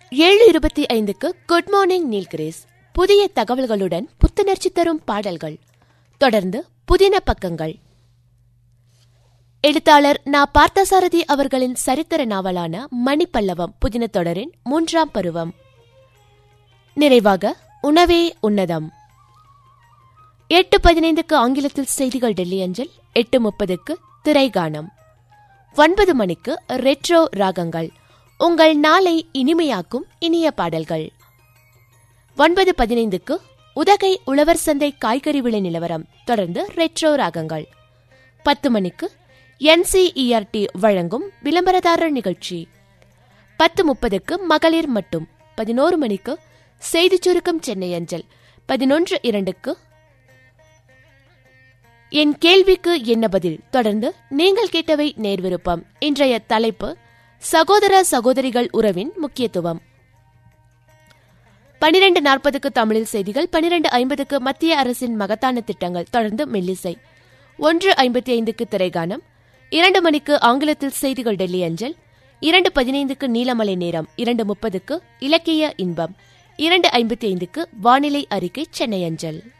ஏழு இருபத்தி ஐந்துக்கு குட் மார்னிங் நீல்கிரேஸ் புதிய தகவல்களுடன் புத்துணர்ச்சி தரும் பாடல்கள் தொடர்ந்து புதின பக்கங்கள் எழுத்தாளர் நா பார்த்தசாரதி அவர்களின் சரித்திர நாவலான மணிப்பல்லவம் புதின தொடரின் மூன்றாம் பருவம் நிறைவாக உணவே உன்னதம் எட்டு பதினைந்துக்கு ஆங்கிலத்தில் செய்திகள் டெல்லி அஞ்சல் எட்டு முப்பதுக்கு திரைகானம் ஒன்பது மணிக்கு ரெட்ரோ ராகங்கள் உங்கள் நாளை இனிமையாக்கும் இனிய பாடல்கள் ஒன்பது பதினைந்துக்கு உதகை உழவர் சந்தை காய்கறி விலை நிலவரம் தொடர்ந்து ரெட்ரோ ராகங்கள் பத்து மணிக்கு என்சிஇஆர்டி வழங்கும் விளம்பரதாரர் நிகழ்ச்சி பத்து முப்பதுக்கு மகளிர் மட்டும் பதினோரு மணிக்கு செய்திச் சுருக்கம் சென்னை அஞ்சல் பதினொன்று இரண்டுக்கு என் கேள்விக்கு என்ன பதில் தொடர்ந்து நீங்கள் கேட்டவை நேர்விருப்பம் இன்றைய தலைப்பு சகோதர சகோதரிகள் உறவின் முக்கியத்துவம் பனிரெண்டு நாற்பதுக்கு தமிழில் செய்திகள் பனிரெண்டு ஐம்பதுக்கு மத்திய அரசின் மகத்தான திட்டங்கள் தொடர்ந்து மெல்லிசை ஒன்று ஐம்பத்தி ஐந்துக்கு திரைகானம் இரண்டு மணிக்கு ஆங்கிலத்தில் செய்திகள் டெல்லி அஞ்சல் இரண்டு பதினைந்துக்கு நீலமலை நேரம் இரண்டு முப்பதுக்கு இலக்கிய இன்பம் இரண்டு ஐம்பத்தி ஐந்துக்கு வானிலை அறிக்கை சென்னை அஞ்சல்